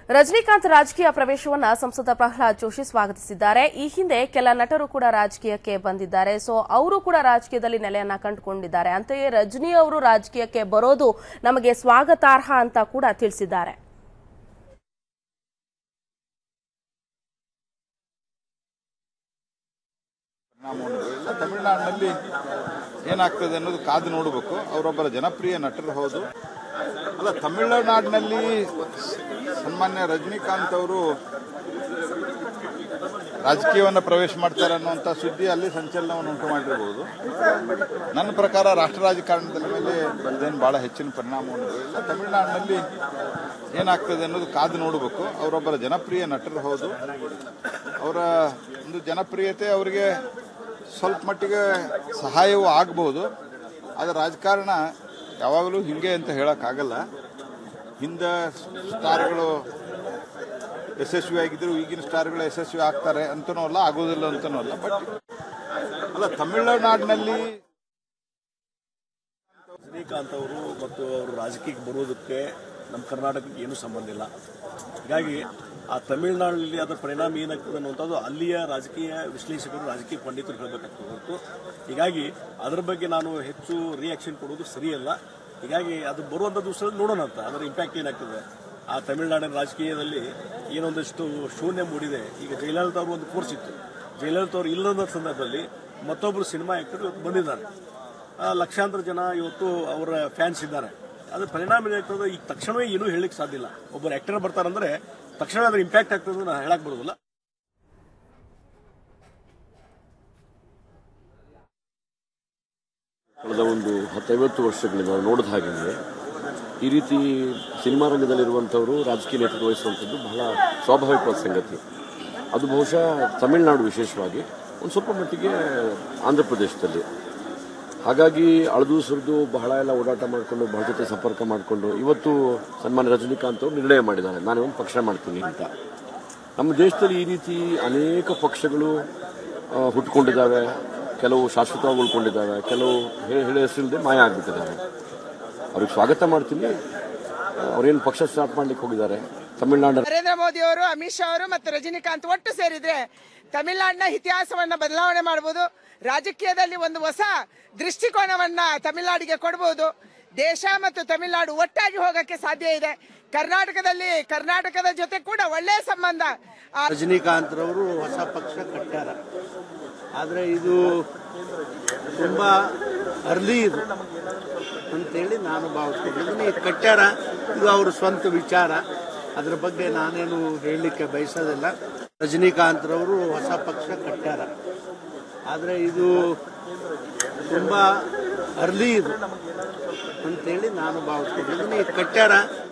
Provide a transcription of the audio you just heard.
ರಜನಿಕಾಂತ್ ರಾಜಕೀಯ ಪ್ರವೇಶವನ್ನ ಸಂಸದ ಪ್ರಹ್ಲಾದ್ ಜೋಶಿ ಸ್ವಾಗತಿಸಿದ್ದಾರೆ ಈ ಹಿಂದೆ ಕೆಲ ನಟರು ಕೂಡ ರಾಜಕೀಯಕ್ಕೆ ಬಂದಿದ್ದಾರೆ ಸೊ ಅವರು ಕೂಡ ರಾಜಕೀಯದಲ್ಲಿ ನೆಲೆಯನ್ನ ಕಂಡುಕೊಂಡಿದ್ದಾರೆ ಅಂತೆಯೇ ರಜನಿ ಅವರು ರಾಜಕೀಯಕ್ಕೆ ಬರೋದು ನಮಗೆ ಸ್ವಾಗತಾರ್ಹ ಅಂತ ಕೂಡ ತಿಳಿಸಿದ್ದಾರೆ ಪರಿಣಾಮವನ್ನು ಬೀರಿಲ್ಲ ತಮಿಳುನಾಡಿನಲ್ಲಿ ಏನಾಗ್ತದೆ ಅನ್ನೋದು ಕಾದು ನೋಡಬೇಕು ಅವರೊಬ್ಬರ ಜನಪ್ರಿಯ ನಟರು ಹೌದು ಅಲ್ಲ ತಮಿಳುನಾಡಿನಲ್ಲಿ ಸನ್ಮಾನ್ಯ ರಜನಿಕಾಂತ್ ಅವರು ರಾಜಕೀಯವನ್ನು ಪ್ರವೇಶ ಮಾಡ್ತಾರೆ ಅನ್ನುವಂಥ ಸುದ್ದಿ ಅಲ್ಲಿ ಸಂಚಲನವನ್ನು ಉಂಟು ಮಾಡಿರಬಹುದು ನನ್ನ ಪ್ರಕಾರ ರಾಷ್ಟ್ರ ರಾಜಕಾರಣದ ಮೇಲೆ ಅದೇನು ಬಹಳ ಹೆಚ್ಚಿನ ಪರಿಣಾಮವನ್ನು ಬೀರಿಲ್ಲ ತಮಿಳುನಾಡಿನಲ್ಲಿ ಏನಾಗ್ತದೆ ಅನ್ನೋದು ಕಾದು ನೋಡಬೇಕು ಅವರೊಬ್ಬರ ಜನಪ್ರಿಯ ನಟರು ಹೌದು ಅವರ ಒಂದು ಜನಪ್ರಿಯತೆ ಅವರಿಗೆ ಸ್ವಲ್ಪ ಮಟ್ಟಿಗೆ ಸಹಾಯವೂ ಆಗಬಹುದು ಆದರೆ ರಾಜಕಾರಣ ಯಾವಾಗಲೂ ಹಿಂಗೆ ಅಂತ ಹೇಳೋಕ್ಕಾಗಲ್ಲ ಹಿಂದೆ ಸ್ಟಾರ್ಗಳು ಯಶಸ್ವಿ ಆಗಿದ್ರು ಈಗಿನ ಸ್ಟಾರ್ಗಳು ಯಶಸ್ವಿ ಆಗ್ತಾರೆ ಅಂತನೂ ಅಲ್ಲ ಆಗೋದಿಲ್ಲ ಅಂತನೂ ಅಲ್ಲ ಬಟ್ ಅಲ್ಲ ತಮಿಳುನಾಡಿನಲ್ಲಿ ರಜನಿಕಾಂತ್ ಅವರು ಮತ್ತು ಅವರು ರಾಜಕೀಯಕ್ಕೆ ಬರೋದಕ್ಕೆ ನಮ್ಮ ಕರ್ನಾಟಕಕ್ಕೆ ಏನೂ ಸಂಬಂಧ ಇಲ್ಲ ಹೀಗಾಗಿ ಆ ತಮಿಳುನಾಡಿನಲ್ಲಿ ಅದರ ಪರಿಣಾಮ ಏನಾಗ್ತದೆ ಅನ್ನುವಂಥದ್ದು ಅಲ್ಲಿಯ ರಾಜಕೀಯ ವಿಶ್ಲೇಷಕರು ರಾಜಕೀಯ ಪಂಡಿತರು ಹೇಳಬೇಕಾಗ್ತದೆ ಹೊರತು ಹೀಗಾಗಿ ಅದರ ಬಗ್ಗೆ ನಾನು ಹೆಚ್ಚು ರಿಯಾಕ್ಷನ್ ಕೊಡೋದು ಸರಿಯಲ್ಲ ಹೀಗಾಗಿ ಅದು ಬರುವಂಥ ದಿವಸದಲ್ಲಿ ನೋಡೋಣ ಅಂತ ಅದರ ಇಂಪ್ಯಾಕ್ಟ್ ಏನಾಗ್ತದೆ ಆ ತಮಿಳುನಾಡಿನ ರಾಜಕೀಯದಲ್ಲಿ ಏನೊಂದಷ್ಟು ಶೂನ್ಯ ಮೂಡಿದೆ ಈಗ ಜಯಲಲಿತಾ ಅವರು ಒಂದು ಕೋರ್ಸ್ ಇತ್ತು ಜಯಲಲಿತಾ ಅವರು ಇಲ್ಲದ ಸಂದರ್ಭದಲ್ಲಿ ಮತ್ತೊಬ್ಬರು ಸಿನಿಮಾ ಆ್ಯಕ್ಟರ್ ಇವತ್ತು ಬಂದಿದ್ದಾರೆ ಆ, ಲಕ್ಷಾಂತರ ಜನ ಇವತ್ತು ಅವರ ಫ್ಯಾನ್ಸ್ ಇದ್ದಾರೆ ಅದ್ರ ಪರಿಣಾಮ ಏನಾಗ್ತದೆ ಈಗ ತಕ್ಷಣವೇ ಏನೂ ಹೇಳಲಿಕ್ಕೆ ಸಾಧ್ಯ ಇಲ್ಲ ಒಬ್ಬರು ಆಕ್ಟರ್ ಬರ್ತಾರಂದ್ರೆ ತಕ್ಷಣ ಅದ್ರ ಇಂಪ್ಯಾಕ್ಟ್ ಆಗ್ತದೆ ನಾನು ಹೇಳಕ್ ಬರೋದಿಲ್ಲ ಕಳೆದ ಒಂದು ಹತ್ತೈವತ್ತು ವರ್ಷಗಳಿಂದ ನಾವು ನೋಡಿದ ಹಾಗೆ ಈ ರೀತಿ ಸಿನಿಮಾ ರಂಗದಲ್ಲಿರುವಂಥವರು ರಾಜಕೀಯ ನೇತೃತ್ವ ವಹಿಸುವಂಥದ್ದು ಬಹಳ ಸ್ವಾಭಾವಿಕವಾದ ಸಂಗತಿ ಅದು ಬಹುಶಃ ತಮಿಳುನಾಡು ವಿಶೇಷವಾಗಿ ಒಂದು ಸ್ವಲ್ಪ ಮಟ್ಟಿಗೆ ಆಂಧ್ರ ಪ್ರದೇಶದಲ್ಲಿ ಹಾಗಾಗಿ ಅಳದು ಸುರಿದು ಬಹಳ ಎಲ್ಲ ಓಡಾಟ ಮಾಡಿಕೊಂಡು ಬಹಳ ಜೊತೆ ಸಂಪರ್ಕ ಮಾಡಿಕೊಂಡು ಇವತ್ತು ಸನ್ಮಾನ್ಯ ರಜನಿಕಾಂತ್ ಅವರು ನಿರ್ಣಯ ಮಾಡಿದ್ದಾರೆ ನಾನು ಒಂದು ಪಕ್ಷ ಮಾಡ್ತೀನಿ ಅಂತ ನಮ್ಮ ದೇಶದಲ್ಲಿ ಈ ರೀತಿ ಅನೇಕ ಪಕ್ಷಗಳು ಆ, ಹುಟ್ಕೊಂಡಿದ್ದಾವೆ ಕೆಲವು ಶಾಶ್ವತವಾಗಿ ಉಳ್ಕೊಂಡಿದ್ದಾವೆ ಕೆಲವು ಹೇ- ಹೇಳಿ ಹೆಸರಿಲ್ಲದೆ ಮಾಯ ಆಗಿಬಿಟ್ಟಿದ್ದಾವೆ ಅವ್ರಿಗೆ ಸ್ವಾಗತ ಮಾಡ್ತೀನಿ ಆ, ಅವ್ರೇನು ಪಕ್ಷ ಸ್ಟಾರ್ಟ್ ಮಾಡ್ಲಿಕ್ಕೆ ಹೋಗಿದ್ದಾರೆ ತಮಿಳುನಾಡು ನರೇಂದ್ರ ಮೋದಿ ಅವರು ಅಮಿತ್ ಶಾ ಅವರು ಮತ್ತು ರಜನಿಕಾಂತ್ ಒಟ್ಟು ಸೇರಿದ್ರೆ ತಮಿಳುನಾಡಿನ ಇತಿಹಾಸವನ್ನ ಬದಲಾವಣೆ ಮಾಡಬಹುದು ರಾಜಕೀಯದಲ್ಲಿ ಒಂದು ಹೊಸ ದೃಷ್ಟಿಕೋನವನ್ನ ತಮಿಳುನಾಡಿಗೆ ಕೊಡಬಹುದು ದೇಶ ಮತ್ತು ತಮಿಳುನಾಡು ಒಟ್ಟಾಗಿ ಹೋಗಕ್ಕೆ ಸಾಧ್ಯ ಇದೆ ಕರ್ನಾಟಕದಲ್ಲಿ ಕರ್ನಾಟಕದ ಜೊತೆ ಕೂಡ ಒಳ್ಳೆಯ ಸಂಬಂಧ ಆ ರಜನಿಕಾಂತ್ ರವರು ಹೊಸ ಪಕ್ಷ ಕಟ್ಟಾರ ಆದರೆ ಇದು ತುಂಬ ಅರ್ಲಿ ಇದು ಅಂತೇಳಿ ನಾನು ಭಾವಿಸ್ಕೊಂಡಿದ್ದೀನಿ ಇದು ಕಟ್ಟಾರ ಇದು ಅವ್ರ ಸ್ವಂತ ವಿಚಾರ ಅದ್ರ ಬಗ್ಗೆ ನಾನೇನು ಹೇಳಲಿಕ್ಕೆ ಬಯಸೋದಿಲ್ಲ ರಜನಿಕಾಂತ್ ರವರು ಹೊಸ ಪಕ್ಷ ಕಟ್ಟಾರ ಆದರೆ ಇದು ತುಂಬ ಅರ್ಲಿ ಇದು ಅಂತೇಳಿ ನಾನು ಭಾವಿಸ್ಕೊಂಡಿದ್ದೀನಿ ಇದು ಕಟ್ಟಾರ